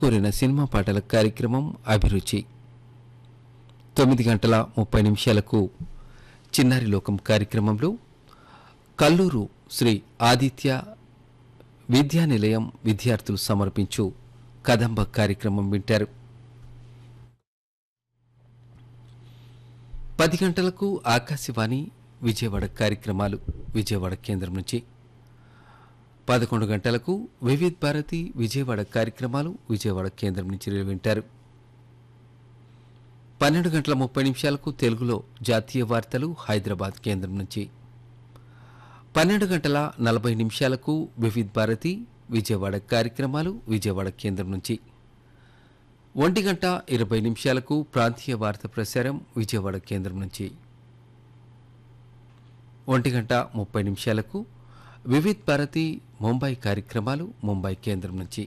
కోరిన సినిమా పాటల కార్యక్రమం అభిరుచి తొమ్మిది గంటల ముప్పై నిమిషాలకు చిన్నారి లోకం కార్యక్రమంలో కల్లూరు శ్రీ ఆదిత్య విద్యా నిలయం విద్యార్థులు సమర్పించు కదంబ కార్యక్రమం వింటారు పది గంటలకు ఆకాశవాణి విజయవాడ కార్యక్రమాలు విజయవాడ కేంద్రం నుంచి పదకొండు గంటలకు వివిధ్ భారతి విజయవాడ కార్యక్రమాలు విజయవాడ కేంద్రం నుంచి వింటారు పన్నెండు గంటల ముప్పై నిమిషాలకు తెలుగులో జాతీయ వార్తలు హైదరాబాద్ కేంద్రం నుంచి పన్నెండు గంటల నలభై నిమిషాలకు వివిధ్ భారతి విజయవాడ కార్యక్రమాలు విజయవాడ కేంద్రం నుంచి ఒంటి గంట ఇరవై నిమిషాలకు ప్రాంతీయ వార్త ప్రసారం విజయవాడ కేంద్రం నుంచి ఒంటి గంట ముప్పై నిమిషాలకు వివిధ్ భారతి ముంబై కార్యక్రమాలు ముంబై కేంద్రం నుంచి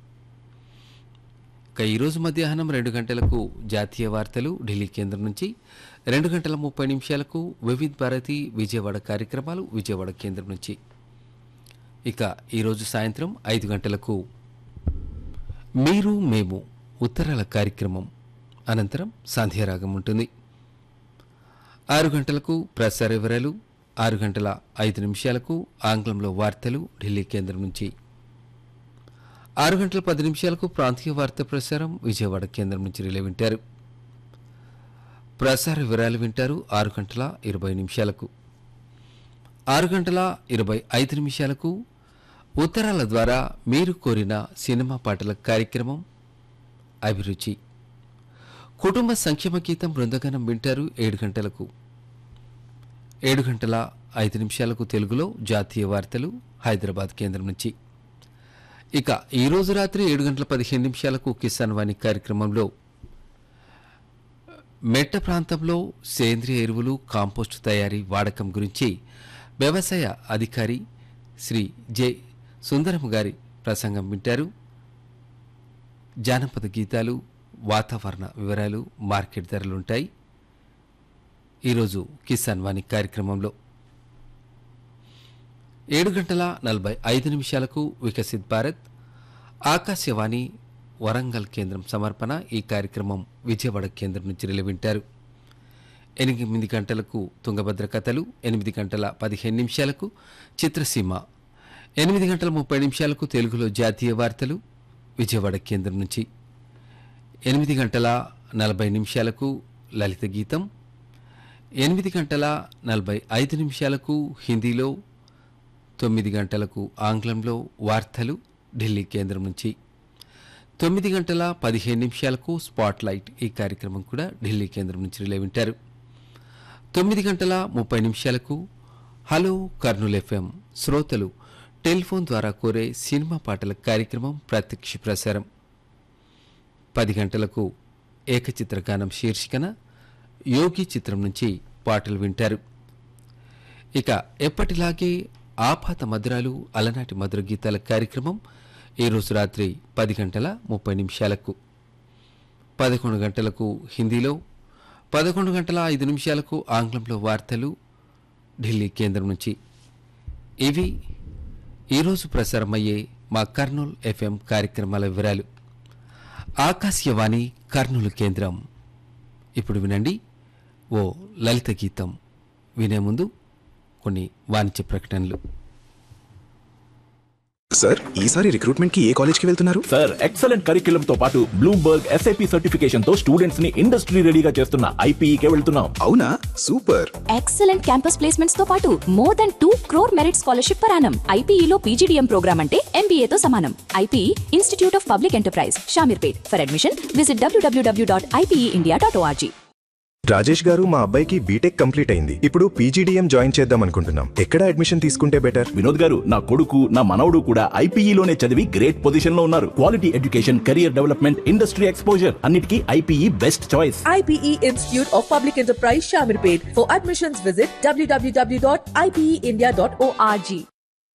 ఇక ఈరోజు మధ్యాహ్నం రెండు గంటలకు జాతీయ వార్తలు ఢిల్లీ కేంద్రం నుంచి రెండు గంటల ముప్పై నిమిషాలకు వివిధ్ భారతి విజయవాడ కార్యక్రమాలు విజయవాడ కేంద్రం నుంచి ఇక ఈరోజు సాయంత్రం ఐదు గంటలకు మీరు మేము ఉత్తరాల కార్యక్రమం అనంతరం సంధ్యారాగం ఉంటుంది ఆరు గంటలకు ప్రసార వివరాలు ఆరు గంటల ఐదు నిమిషాలకు ఆంగ్లంలో వార్తలు ఢిల్లీ కేంద్రం నుంచి ఆరు గంటల పది నిమిషాలకు ప్రాంతీయ వార్త ప్రసారం విజయవాడ కేంద్రం నుంచి రిలే వింటారు ప్రసార వివరాలు వింటారు ఆరు గంటల ఇరవై నిమిషాలకు ఆరు గంటల ఇరవై ఐదు నిమిషాలకు ఉత్తరాల ద్వారా మీరు కోరిన సినిమా పాటల కార్యక్రమం అభిరుచి కుటుంబ సంక్షేమ గీతం బృందగనం వింటారు ఏడు గంటలకు ఏడు గంటల ఐదు నిమిషాలకు తెలుగులో జాతీయ వార్తలు హైదరాబాద్ కేంద్రం నుంచి ఇక ఈ రోజు రాత్రి ఏడు గంటల పదిహేను నిమిషాలకు కిసాన్ వాణి కార్యక్రమంలో మెట్ట ప్రాంతంలో సేంద్రియ ఎరువులు కాంపోస్టు తయారీ వాడకం గురించి వ్యవసాయ అధికారి శ్రీ జె సుందరం గారి ప్రసంగం వింటారు జానపద గీతాలు వాతావరణ వివరాలు మార్కెట్ ధరలుంటాయి ఈరోజు కిసాన్ వాణి కార్యక్రమంలో ఏడు గంటల నలభై ఐదు నిమిషాలకు వికసిత్ భారత్ ఆకాశవాణి వరంగల్ కేంద్రం సమర్పణ ఈ కార్యక్రమం విజయవాడ కేంద్రం నుంచి రిలవింటారు ఎనిమిది గంటలకు తుంగభద్ర కథలు ఎనిమిది గంటల పదిహేను నిమిషాలకు చిత్రసీమ ఎనిమిది గంటల ముప్పై నిమిషాలకు తెలుగులో జాతీయ వార్తలు విజయవాడ కేంద్రం నుంచి ఎనిమిది గంటల నలభై నిమిషాలకు లలిత గీతం ఎనిమిది గంటల నలభై ఐదు నిమిషాలకు హిందీలో తొమ్మిది గంటలకు ఆంగ్లంలో వార్తలు ఢిల్లీ కేంద్రం నుంచి తొమ్మిది గంటల పదిహేను నిమిషాలకు స్పాట్ లైట్ ఈ కార్యక్రమం కూడా ఢిల్లీ కేంద్రం నుంచి రిలే వింటారు తొమ్మిది గంటల ముప్పై నిమిషాలకు హలో కర్నూల్ ఎఫ్ఎం శ్రోతలు టెలిఫోన్ ద్వారా కోరే సినిమా పాటల కార్యక్రమం ప్రత్యక్ష ప్రసారం పది గంటలకు ఏకచిత్ర గానం శీర్షికన యోగి చిత్రం నుంచి పాటలు వింటారు ఇక ఎప్పటిలాగే ఆపాత మధురాలు అలనాటి మధుర గీతాల కార్యక్రమం ఈరోజు రాత్రి పది గంటల ముప్పై నిమిషాలకు పదకొండు గంటలకు హిందీలో పదకొండు గంటల ఐదు నిమిషాలకు ఆంగ్లంలో వార్తలు ఢిల్లీ కేంద్రం నుంచి ఇవి ఈరోజు ప్రసారమయ్యే మా కర్నూల్ ఎఫ్ఎం కార్యక్రమాల వివరాలు ఆకాశవాణి కర్నూలు కేంద్రం ఇప్పుడు వినండి ఓ లలిత గీతం వినే ముందు కొన్ని వాణిజ్య ప్రకటనలు సార్ ఈసారి రిక్రూట్మెంట్ కి ఏ కాలేజ్ కి వెళ్తున్నారు సార్ ఎక్సలెంట్ కరిక్యులం తో పాటు బ్లూంబర్గ్ ఎస్ఐపి సర్టిఫికేషన్ తో స్టూడెంట్స్ ని ఇండస్ట్రీ రెడీగా చేస్తున్న ఐపీఈకే వెళ్తున్నాం అవునా సూపర్ ఎక్సలెంట్ క్యాంపస్ ప్లేస్మెంట్స్ తో పాటు more than two crore merit scholarship పరానం ఐపీఈలో పీజీడీఎం ప్రోగ్రామ్ అంటే MBA తో సమానం IPE institute of public enterprise Shameerpet for admission visit WWW dot IPE dot ORG Rajesh గారు మా అబ్బాయికి బీటెక్ కంప్లీట్ అయింది ఇప్పుడు పీజీడీఎం జాయిన్ చేద్దాం అనుకుంటున్నాం ఎక్కడ అడ్మిషన్ తీసుకుంటే బెటర్ వినోద్ గారు నా కొడుకు నా మనవడు కూడా ఐపీఈలోనే చదివి గ్రేట్ పొజిషన్ లో ఉన్నారు quality education career development industry exposure అన్నిటికీ IPE best choice IPE Institute of Public Enterprise Shamirpet. For admissions, visit www.ipeindia.org.